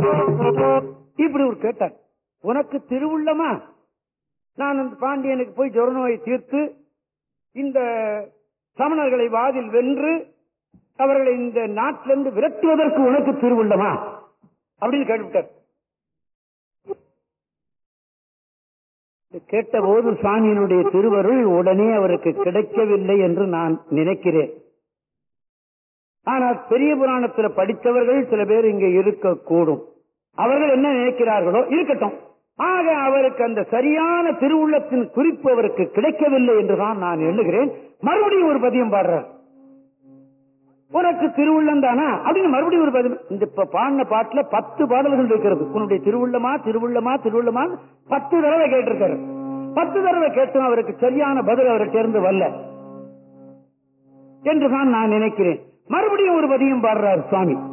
இப்படி ஒரு கேட்டார் உனக்கு திருவுள்ளமா நான் அந்த பாண்டியனுக்கு போய் ஜொர நோயை தீர்த்து இந்த சமணர்களை வாதில் வென்று அவர்களை இந்த நாட்டிலிருந்து விரட்டுவதற்கு உனக்கு திருவுள்ளமா அப்படின்னு கேட்டுவிட்டார் கேட்டபோது சுவாமியினுடைய திருவருள் உடனே அவருக்கு கிடைக்கவில்லை என்று நான் நினைக்கிறேன் ஆனால் பெரிய புராணத்தில் படித்தவர்கள் சில பேர் இங்கே இருக்கக்கூடும் அவர்கள் என்ன நினைக்கிறார்களோ இருக்கட்டும் ஆக அவருக்கு அந்த சரியான திருவுள்ளத்தின் குறிப்பு அவருக்கு கிடைக்கவில்லை என்றுதான் நான் எண்ணுகிறேன் மறுபடியும் ஒரு பதியம் பாடுறார் உனக்கு திருவுள்ளம் தானா அப்படின்னு மறுபடியும் ஒரு பதியம் இந்த இப்ப பாடின பாட்டுல பத்து பாடல்கள் இருக்கிறது உன்னுடைய திருவுள்ளமா திருவுள்ளமா திருவுள்ளமா பத்து தடவை கேட்டிருக்காரு பத்து தடவை கேட்டும் அவருக்கு சரியான பதில் அவர்கிட்ட இருந்து வரல என்றுதான் நான் நினைக்கிறேன் மறுபடியும் ஒரு பதியம் பாடுறார் சுவாமி